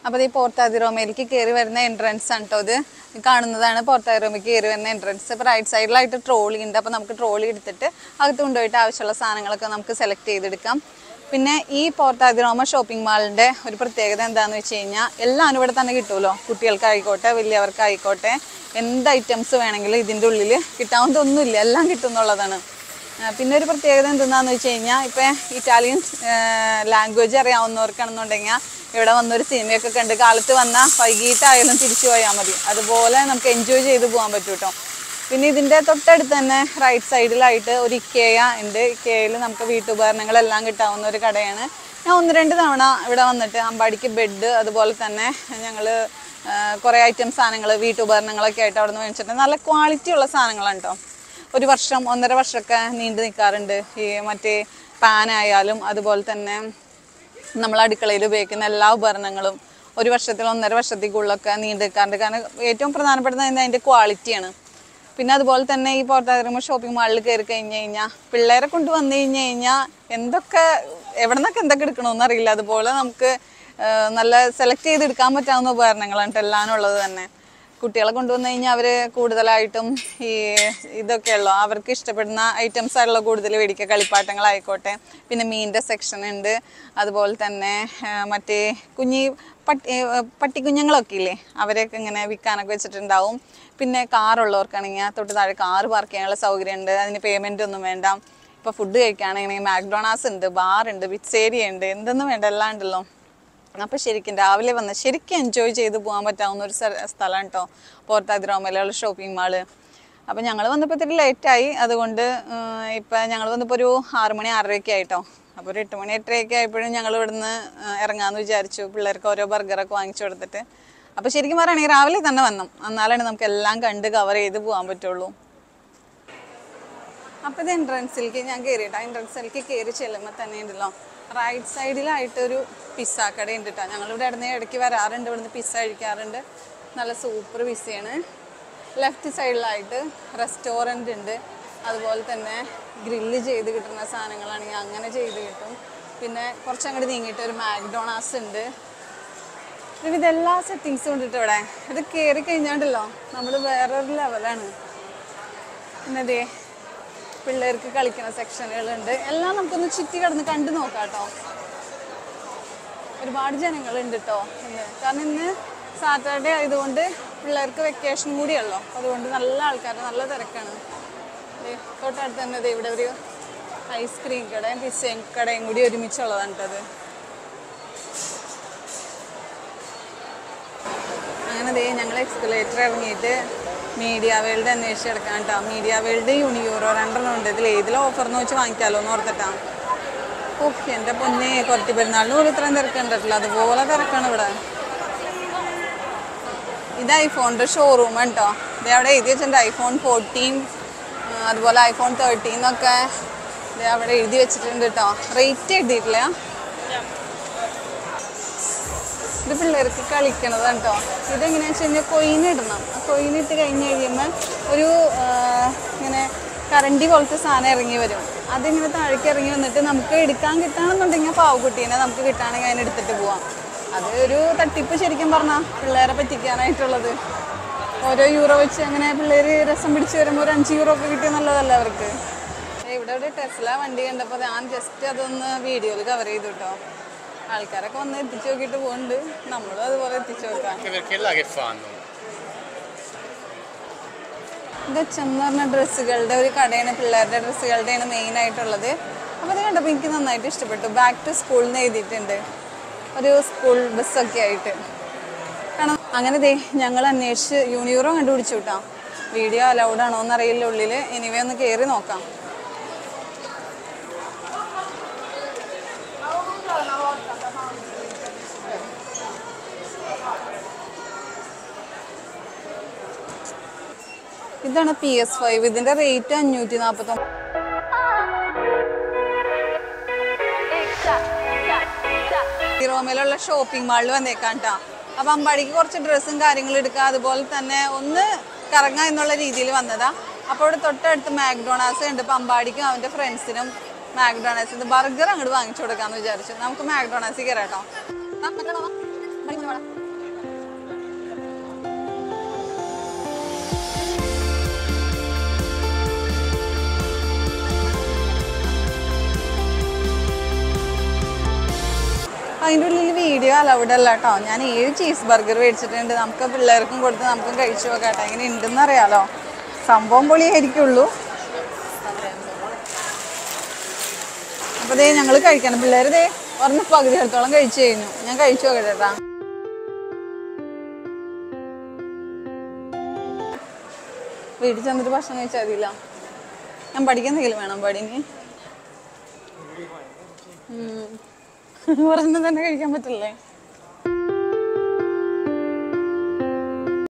അപ്പോൾ ഈ പോർത്താതിറോമയിലേക്ക് കയറി വരുന്ന എൻട്രൻസ് ആണ് കേട്ടോ ഇത് ഈ കാണുന്നതാണ് പോർത്താതിറോമയ്ക്ക് കയറി വരുന്ന എൻട്രൻസ് ഇപ്പോൾ റൈറ്റ് സൈഡിലായിട്ട് ട്രോളി ഉണ്ട് അപ്പോൾ നമുക്ക് ട്രോളി എടുത്തിട്ട് അകത്ത് കൊണ്ടുപോയിട്ട് ആവശ്യമുള്ള സാധനങ്ങളൊക്കെ നമുക്ക് സെലക്ട് ചെയ്തെടുക്കാം പിന്നെ ഈ പോർത്താതിറോമ ഷോപ്പിംഗ് മാളിൻ്റെ ഒരു പ്രത്യേകത എന്താണെന്ന് വെച്ച് കഴിഞ്ഞാൽ എല്ലാം ഇവിടെ തന്നെ കിട്ടുമല്ലോ കുട്ടികൾക്കായിക്കോട്ടെ വലിയവർക്കായിക്കോട്ടെ എന്ത് ഐറ്റംസ് വേണമെങ്കിലും ഇതിൻ്റെ ഉള്ളിൽ കിട്ടാവുന്നതൊന്നുമില്ല എല്ലാം കിട്ടും എന്നുള്ളതാണ് ആ, പിന്നെ ഒരു പ്രത്യേകത എന്തെന്നാന്ന് വെച്ച് കഴിഞ്ഞാൽ ഇപ്പം ഇറ്റാലിയൻ ലാംഗ്വേജ് അറിയാവുന്നവർക്കാണെന്നുണ്ടെങ്കിൽ ഇവിടെ വന്നൊരു സിനിമയൊക്കെ കണ്ട് കാലത്ത് വന്നാൽ വൈകിട്ടായാലും തിരിച്ചു പോയാൽ മതി അതുപോലെ നമുക്ക് എൻജോയ് ചെയ്ത് പോകാൻ പറ്റും കേട്ടോ പിന്നെ ഇതിൻ്റെ തൊട്ടടുത്ത് തന്നെ റൈറ്റ് സൈഡിലായിട്ട് ഒരു ഇക്കേയ ഉണ്ട് ഇക്കേയിൽ നമുക്ക് വീട്ടുപകരണങ്ങളെല്ലാം കിട്ടാവുന്ന ഒരു കടയാണ് ഞാൻ ഒന്ന് രണ്ട് തവണ ഇവിടെ വന്നിട്ട് അമ്പാടിക്ക് ബെഡ് അതുപോലെ തന്നെ ഞങ്ങൾ കുറേ ഐറ്റം സാധനങ്ങൾ വീട്ടുപകരണങ്ങളൊക്കെ ആയിട്ട് അവിടെ നിന്ന് മേടിച്ചിട്ട് നല്ല ക്വാളിറ്റി ഉള്ള സാധനങ്ങളാണ് കേട്ടോ ഒരു വർഷം ഒന്നര വർഷമൊക്കെ നീണ്ടു നിൽക്കാറുണ്ട് ഈ മറ്റേ പാൻ ആയാലും അതുപോലെ തന്നെ നമ്മൾ അടുക്കളയിൽ ഉപയോഗിക്കുന്ന എല്ലാ ഉപകരണങ്ങളും ഒരു വർഷത്തിൽ ഒന്നര വർഷത്തേക്കുള്ളൊക്കെ നീണ്ടു നിൽക്കാറുണ്ട് കാരണം ഏറ്റവും പ്രധാനപ്പെട്ടത് അതിൻ്റെ ക്വാളിറ്റിയാണ് പിന്നെ അതുപോലെ തന്നെ ഈ പുറത്താതിരുമ്പ ഷോപ്പിംഗ് മാളിൽ കയറി കഴിഞ്ഞ് കഴിഞ്ഞാൽ പിള്ളേരെ കൊണ്ട് വന്നു കഴിഞ്ഞ് കഴിഞ്ഞാൽ എന്തൊക്കെ എവിടെ നിന്നൊക്കെ എന്തൊക്കെ എടുക്കണമെന്ന് അറിയില്ല അതുപോലെ നമുക്ക് ആ, നല്ല സെലക്ട് ചെയ്തെടുക്കാൻ പറ്റാവുന്ന ഉപകരണങ്ങളാണ് ട്ടോ എല്ലാം ഉള്ളത് തന്നെ കുട്ടികളെ കൊണ്ടുവന്നു കഴിഞ്ഞാൽ അവർ കൂടുതലായിട്ടും ഈ ഇതൊക്കെയുള്ളൂ അവർക്ക് ഇഷ്ടപ്പെടുന്ന ഐറ്റംസ് ആണല്ലോ കൂടുതൽ മേടിക്കുക കളിപ്പാട്ടങ്ങളായിക്കോട്ടെ പിന്നെ മീനിൻ്റെ സെക്ഷൻ ഉണ്ട് അതുപോലെ തന്നെ ആ, മറ്റേ കുഞ്ഞി പട്ടി ഏ, പട്ടിക്കുഞ്ഞുങ്ങളൊക്കെ ഇല്ലേ അവരെയൊക്കെ ഇങ്ങനെ വിൽക്കാനൊക്കെ വെച്ചിട്ടുണ്ടാവും പിന്നെ കാറുള്ളവർക്കാണെങ്കിൽ തൊട്ട് താഴെ കാറ് പാർക്ക് ചെയ്യാനുള്ള സൗകര്യം ഉണ്ട് അതിന് പേയ്മെൻ്റ് ഒന്നും വേണ്ട ഇപ്പോൾ ഫുഡ് കഴിക്കുകയാണെങ്കിൽ മാക്ഡൊണാൾഡ്സ് ഉണ്ട് ബാർ ഉണ്ട് പിച്ചേരിയ ഉണ്ട് എന്തൊന്നും വേണ്ട എല്ലാം ഉണ്ടല്ലോ അപ്പോൾ ശരിക്കും രാവിലെ വന്ന് ശരിക്കും എൻജോയ് ചെയ്ത് പോകാൻ പറ്റാവുന്ന ഒരു സ്ഥലമാണ് കേട്ടോ പോർട്ടാതിരോമയിലുള്ള ഷോപ്പിംഗ് മാള് അപ്പോൾ ഞങ്ങൾ വന്നപ്പോൾ ഇത്തിരി ലേറ്റായി അതുകൊണ്ട് ഇപ്പം ഞങ്ങൾ വന്നപ്പോൾ ഒരു ആറ് മണി ആറരയൊക്കെ ആയിട്ടോ അപ്പോൾ ഒരു എട്ട് മണി എട്ടരയൊക്കെ ആയപ്പോഴും ഞങ്ങൾ ഇവിടുന്ന് ആ, ഇറങ്ങാമെന്ന് വിചാരിച്ചു പിള്ളേർക്ക് ഓരോ ബർഗറൊക്കെ വാങ്ങിച്ചു കൊടുത്തിട്ട് അപ്പോൾ ശരിക്കും പറയുകയാണെങ്കിൽ രാവിലെ തന്നെ വന്നു എന്നാലാണ് നമുക്ക് എല്ലാം കണ്ട് കവർ ചെയ്ത് പോകാൻ പറ്റുള്ളൂ അപ്പോൾ ഇത് എൻട്രൻസിലേക്ക് ഞാൻ കയറിയിട്ടോ എൻട്രൻസിലേക്ക് കയറി ചെല്ലുമ്പോൾ തന്നെ ഉണ്ടല്ലോ റൈറ്റ് സൈഡിലായിട്ടൊരു പിസ്സ കട ഉണ്ട് കേട്ടോ ഞങ്ങളിവിടെ ഇടന്ന് ഇടയ്ക്ക് വരാറുണ്ട് ഇവിടുന്ന് പിസ്സ കഴിക്കാറുണ്ട് നല്ല സൂപ്പർ പിസ്സയാണ് ലെഫ്റ്റ് സൈഡിലായിട്ട് റെസ്റ്റോറൻ്റ് ഉണ്ട് അതുപോലെ തന്നെ ഗ്രില്ല് ചെയ്ത് കിട്ടുന്ന സാധനങ്ങളാണെങ്കിൽ അങ്ങനെ ചെയ്ത് കിട്ടും പിന്നെ കുറച്ചങ്ങോട്ട് നീങ്ങിയിട്ട് ഒരു മാക്ഡോണാസ് ഉണ്ട് പിന്നെ ഇതെല്ലാ സെറ്റിങ്സും ഉണ്ട് കേട്ടോ ഇവിടെ ഇത് കയറി കഴിഞ്ഞാണ്ടല്ലോ നമ്മൾ വേറൊരു ലെവലാണ് പിന്നെ ദേ പിള്ളേർക്ക് കളിക്കുന്ന സെക്ഷനുകളുണ്ട് എല്ലാം നമുക്കൊന്ന് ചുറ്റി കിടന്ന് കണ്ടു നോക്കാം കേട്ടോ ഒരുപാട് ജനങ്ങളുണ്ട് കേട്ടോ ഇന്ന് കാരണം ഇന്ന് സാറ്റർഡേ ആയതുകൊണ്ട് പിള്ളേർക്ക് വെക്കേഷൻ കൂടിയല്ലോ അതുകൊണ്ട് നല്ല ആൾക്കാർ നല്ല തിരക്കാണ് ദേ, തൊട്ടടുത്ത് തന്നെ ദേ ഇവിടെ ഒരു ഐസ്ക്രീം കടയും പിസ്സയും കടയും കൂടി ഒരുമിച്ചുള്ളതാണ് കേട്ടത് അങ്ങനെ ദേ ഞങ്ങൾ എക്സ്കലേറ്റർ ഇറങ്ങിയിട്ട് മീഡിയ വേൾഡ് അന്വേഷിച്ച് കിടക്കാൻ കേട്ടോ മീഡിയ വേൾഡ് യൂണിയൂറോ രണ്ടെണ്ണം ഉണ്ട് ഇതിൽ ഏതിലും ഓഫർ എന്ന് വെച്ച് വാങ്ങിക്കാമല്ലോ എന്ന് ഓർത്തിട്ടാ ഓഹ് എൻ്റെ പൊന്നെ കുറച്ച് പെരുന്നാളിന് പോലും ഇത്രയും തിരക്കുണ്ടല്ലോ അതുപോലെ തിരക്കാണ് ഇവിടെ ഇത് ഐഫോണിൻ്റെ ഷോറൂം കേട്ടോ ഇത് അവിടെ എഴുതി വെച്ചിട്ടുണ്ട് ഐഫോൺ ഫോർട്ടീൻ അതുപോലെ ഐഫോൺ തേർട്ടീൻ ഒക്കെ ഇത് അവിടെ എഴുതി വെച്ചിട്ടുണ്ട് കേട്ടോ റേറ്റ് എഴുതിയിട്ടില്ല ഇത് പിള്ളേർക്ക് കളിക്കണതാണ് കേട്ടോ ഇതെങ്ങനെയാണെന്ന് വെച്ച് കഴിഞ്ഞാൽ കൊയിൻ ഇടണം ആ കൊയിൻ ഇട്ട് കഴിഞ്ഞ് കഴിയുമ്പോൾ ഒരു ആ, ഇങ്ങനെ കറണ്ടി പോലത്തെ സാധനം ഇറങ്ങി വരും അതിങ്ങനെ താഴേക്ക് ഇറങ്ങി വന്നിട്ട് നമുക്ക് എടുക്കാൻ കിട്ടുകയാണെന്നുണ്ടെങ്കിൽ പാവക്കുട്ടീനെ നമുക്ക് കിട്ടുകയാണെങ്കിൽ അതിനെ എടുത്തിട്ട് പോവാം അത് ഒരു തട്ടിപ്പ് ശരിക്കും പറഞ്ഞാൽ പിള്ളേരെ പറ്റിക്കാനായിട്ടുള്ളത് ഓരോ യൂറോ വെച്ച് അങ്ങനെ പിള്ളേർ രസം പിടിച്ച് വരുമ്പോൾ ഒരു അഞ്ച് യൂറോ ഒക്കെ കിട്ടിയ നല്ലതല്ല അവർക്ക് ഏ, ഇവിടെ ഒരു ടെസ്ല വണ്ടി കണ്ടപ്പോൾ ഞാൻ ജസ്റ്റ് അതൊന്ന് വീഡിയോയിൽ കവർ ചെയ്തു കേട്ടോ ആൾക്കാരൊക്കെ വന്ന് എത്തിച്ചു നോക്കിയിട്ട് പോകുന്നുണ്ട് നമ്മളും അതുപോലെ എത്തിച്ചു നോക്കാം Anche perché là che fanno? ഇത് എന്ന് പറഞ്ഞ ഡ്രസ്സുകളുടെ ഒരു കടയാണ് പിള്ളേരുടെ ഡ്രസ്സുകളുടെയാണ് മെയിൻ ആയിട്ടുള്ളത് അപ്പോൾ അത് കണ്ടപ്പോൾ എനിക്ക് നന്നായിട്ട് ഇഷ്ടപ്പെട്ടു ബാക്ക് ടു സ്കൂളിൽ നിന്ന് എഴുതിയിട്ടുണ്ട് ഒരു സ്കൂൾ ബസ്സൊക്കെ ആയിട്ട് കാരണം അങ്ങനെ ദേ ഞങ്ങൾ അന്വേഷിച്ച് യൂണിയൂറോ കണ്ടുപിടിച്ചു കേട്ടോ വീഡിയോ അലൗഡ് ആണോ എന്നറിയില്ല ഉള്ളിൽ എനിവേ ഒന്ന് കയറി നോക്കാം ഇതാണ് പി എസ് ഫൈവ് ഇതിന്റെ റേറ്റ് അഞ്ഞൂറ്റി നാൽപ്പത്തൊമ്പത് റോമിലുള്ള ഷോപ്പിംഗ് മാളിൽ വന്നേക്കാം കേട്ടോ അപ്പൊ അമ്പാടിക്ക് കുറച്ച് ഡ്രസ്സും കാര്യങ്ങളും എടുക്കുക അതുപോലെ തന്നെ ഒന്ന് കറങ്ങാം എന്നുള്ള രീതിയിൽ വന്നതാ അപ്പോൾ ഇവിടെ തൊട്ടടുത്ത് മാക്ഡൊണാൾഡ്സ് ഉണ്ട് ഇപ്പൊ അമ്പാടിക്കും അവന്റെ ഫ്രണ്ട്സിനും മാക്ഡൊണാൾഡ്സ് ബർഗർ അങ്ങോട്ട് വാങ്ങിച്ചു കൊടുക്കാന്ന് വിചാരിച്ചു നമുക്ക് മാക്ഡൊണാൾഡ്സിൽ കയറാം കേട്ടോ അതിൻ്റെ ഉള്ളിൽ വീഡിയോ അലൗഡ് അല്ല കേട്ടോ ഞാൻ ഏഴ് ചീസ് ബർഗർ മേടിച്ചിട്ടുണ്ട് നമുക്ക് പിള്ളേർക്കും കൊടുത്ത് നമുക്കും കഴിച്ചു നോക്കാം കേട്ടോ എങ്ങനെ ഉണ്ടെന്ന് അറിയാലോ സംഭവം പൊളിയായിരിക്കുള്ളൂ അപ്പോൾ ദേ ഞങ്ങൾ കഴിക്കണം പിള്ളേർ ദേ പറഞ്ഞ പകുതി അടുത്തോളം കഴിച്ചു കഴിഞ്ഞു ഞാൻ കഴിച്ചു നോക്കട്ടെ കേട്ടാ വീട്ടിൽ ചെന്നിട്ട് ഭക്ഷണം കഴിച്ചാൽ മതിയില്ല ഞാൻ പഠിക്കാൻ എന്തെങ്കിലും വേണം പടിന് പറഞ്ഞ തന്നെ കഴിക്കാൻ പറ്റില്ലേ